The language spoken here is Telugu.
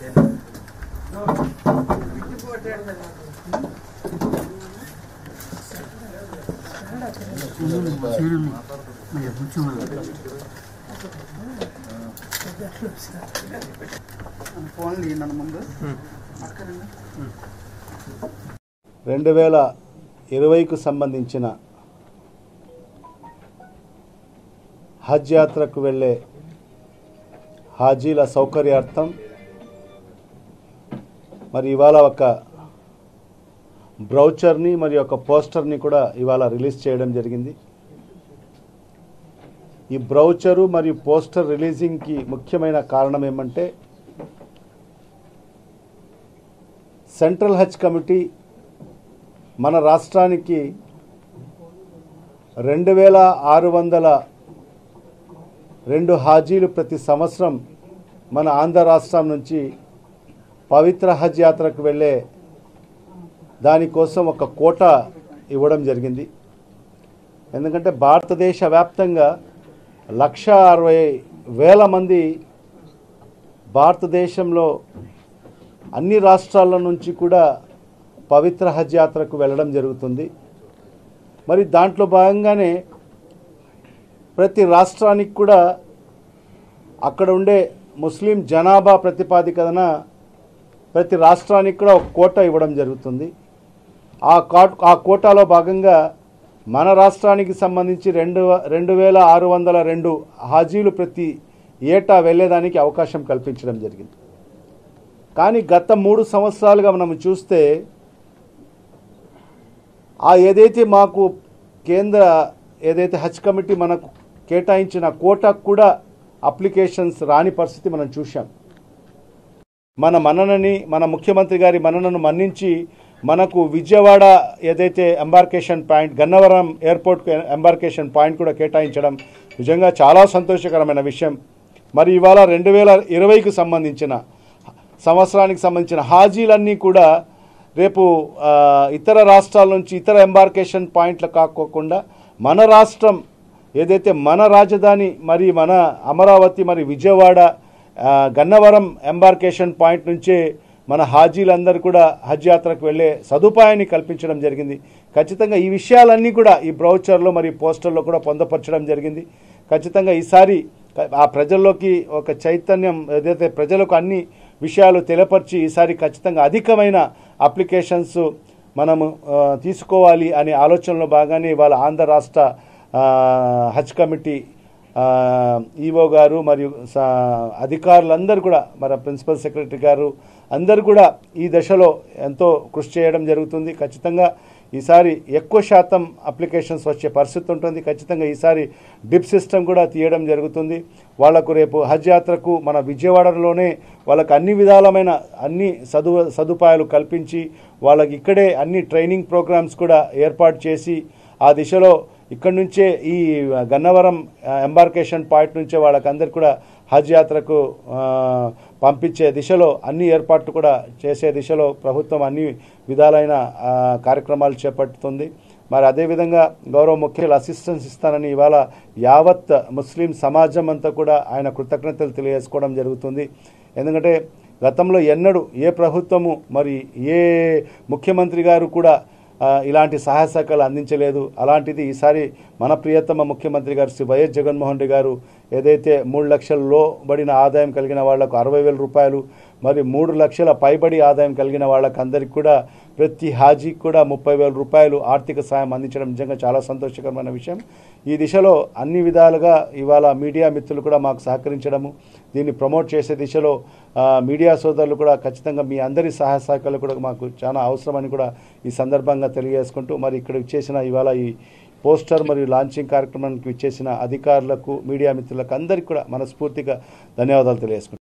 ఫోన్లు నన్ను ముందు రెండు వేల ఇరవైకు సంబంధించిన హజ్ యాత్రకు వెళ్ళే హాజీల సౌకర్యార్థం మరి ఇవాళ ఒక బ్రౌచర్ని మరి ఒక పోస్టర్ని కూడా ఇవాళ రిలీజ్ చేయడం జరిగింది ఈ బ్రౌచరు మరియు పోస్టర్ రిలీజింగ్కి ముఖ్యమైన కారణం ఏమంటే సెంట్రల్ హజ్ కమిటీ మన రాష్ట్రానికి రెండు వేల ఆరు వందల రెండు హాజీలు ప్రతి సంవత్సరం మన ఆంధ్ర రాష్ట్రం నుంచి పవిత్ర హజ్ యాత్రకు వెళ్ళే దానికోసం ఒక కోట ఇవ్వడం జరిగింది ఎందుకంటే భారతదేశ వ్యాప్తంగా లక్ష అరవై వేల మంది భారతదేశంలో అన్ని రాష్ట్రాల నుంచి కూడా పవిత్ర హజ్ యాత్రకు వెళ్ళడం జరుగుతుంది మరి దాంట్లో భాగంగానే ప్రతి రాష్ట్రానికి కూడా అక్కడ ఉండే ముస్లిం జనాభా ప్రతిపాదికన ప్రతి రాష్ట్రానికి కూడా ఒక కోట ఇవ్వడం జరుగుతుంది ఆ కా ఆ కోటాలో భాగంగా మన రాష్ట్రానికి సంబంధించి రెండు రెండు వేల ఆరు వందల రెండు హాజీలు ప్రతి ఏటా వెళ్ళేదానికి అవకాశం కల్పించడం జరిగింది కానీ గత మూడు సంవత్సరాలుగా మనం చూస్తే ఆ ఏదైతే మాకు కేంద్ర ఏదైతే హజ్ కమిటీ మనకు కేటాయించిన కోటాకు కూడా అప్లికేషన్స్ రాని పరిస్థితి మనం చూశాం మన మననని మన ముఖ్యమంత్రి గారి మననను మన్నించి మనకు విజయవాడ ఏదైతే embarkation point Gannavaram airport embarkation point కూడా కేటాయించడం నిజంగా చాలా సంతోషకరమైన విషయం మరి ఇవాళ రెండు వేల ఇరవైకి సంబంధించిన సంవత్సరానికి సంబంధించిన హాజీలన్నీ కూడా రేపు ఆ, ఇతర రాష్ట్రాల నుంచి ఇతర ఎంబార్కేషన్ పాయింట్లు కాకోకుండా మన రాష్ట్రం ఏదైతే మన రాజధాని మరి మన అమరావతి మరి విజయవాడ ఆ, గన్నవరం ఎంబార్కేషన్ పాయింట్ నుంచే మన హాజీలందరూ కూడా హజ్ యాత్రకు వెళ్ళే సదుపాయాన్ని కల్పించడం జరిగింది ఖచ్చితంగా ఈ విషయాలన్నీ కూడా ఈ బ్రౌచర్లో మరియు పోస్టర్లో కూడా పొందపరచడం జరిగింది ఖచ్చితంగా ఈసారి ఆ ప్రజల్లోకి ఒక చైతన్యం ఏదైతే ప్రజలకు అన్ని విషయాలు తెలియపరిచి ఈసారి ఖచ్చితంగా అధికమైన అప్లికేషన్స్ మనము ఆ, తీసుకోవాలి అనే ఆలోచనలో భాగానే ఇవాళ ఆంధ్ర రాష్ట్ర ఆ, హజ్ కమిటీ ఆ, ఈవో గారు మరియు స- అధికారులందరూ కూడా మన ప్రిన్సిపల్ సెక్రటరీ గారు అందరూ కూడా ఈ దశలో ఎంతో కృషి చేయడం జరుగుతుంది ఖచ్చితంగా ఈసారి ఎక్కువ శాతం అప్లికేషన్స్ వచ్చే పరిస్థితి ఉంటుంది ఖచ్చితంగా ఈసారి డిప్ సిస్టమ్ కూడా తీయడం జరుగుతుంది వాళ్లకు రేపు హజ్ యాత్రకు మన విజయవాడలోనే వాళ్ళకు అన్ని విధాలమైన అన్ని సదు సదుపాయాలు కల్పించి వాళ్ళకి ఇక్కడే అన్ని ట్రైనింగ్ ప్రోగ్రామ్స్ కూడా ఏర్పాటు చేసి ఆ దిశలో ఇక్కడి నుంచే ఈ గన్నవరం ఆ, ఎంబార్కేషన్ పాయింట్ నుంచే వాళ్ళకందరికి కూడా హజ్ యాత్రకు ఆ, పంపించే దిశలో అన్ని ఏర్పాట్లు కూడా చేసే దిశలో ప్రభుత్వం అన్ని విధాలైన ఆ, కార్యక్రమాలు చేపడుతుంది మరి అదేవిధంగా గౌరవ ముఖ్యులు అసిస్టెన్స్ ఇస్తానని ఇవాళ యావత్ ముస్లిం సమాజం అంతా కూడా ఆయన కృతజ్ఞతలు తెలియజేసుకోవడం జరుగుతుంది ఎందుకంటే గతంలో ఎన్నడూ ఏ ప్రభుత్వము మరి ఏ ముఖ్యమంత్రి గారు కూడా ఆ, ఇలాంటి సహాయ సహకారాలు అందించలేదు అలాంటిది ఈసారి మన ప్రియతమ ముఖ్యమంత్రి గారు శ్రీ వైఎస్ జగన్మోహన్ రెడ్డి గారు ఏదైతే మూడు లక్షల లోబడిన ఆదాయం కలిగిన వాళ్లకు అరవై వేల రూపాయలు మరి మూడు లక్షల పైబడి ఆదాయం కలిగిన వాళ్ళకి అందరికి కూడా ప్రతి హాజీకి కూడా ముప్పై వేల రూపాయలు ఆర్థిక సాయం అందించడం నిజంగా చాలా సంతోషకరమైన విషయం ఈ దిశలో అన్ని విధాలుగా ఇవాళ మీడియా మిత్రులు కూడా మాకు సహకరించడము దీన్ని ప్రమోట్ చేసే దిశలో ఆ, మీడియా సోదరులు కూడా ఖచ్చితంగా మీ అందరి సహాయ సహకారాలు కూడా మాకు చాలా అవసరమని కూడా ఈ సందర్భంగా తెలియజేసుకుంటూ మరి ఇక్కడ ఇచ్చేసిన ఇవాళ ఈ పోస్టర్ మరియు లాంచింగ్ కార్యక్రమానికి ఇచ్చేసిన అధికారులకు మీడియా మిత్రులకు అందరికీ కూడా మనస్ఫూర్తిగా ధన్యవాదాలు తెలియజేసుకుంటాం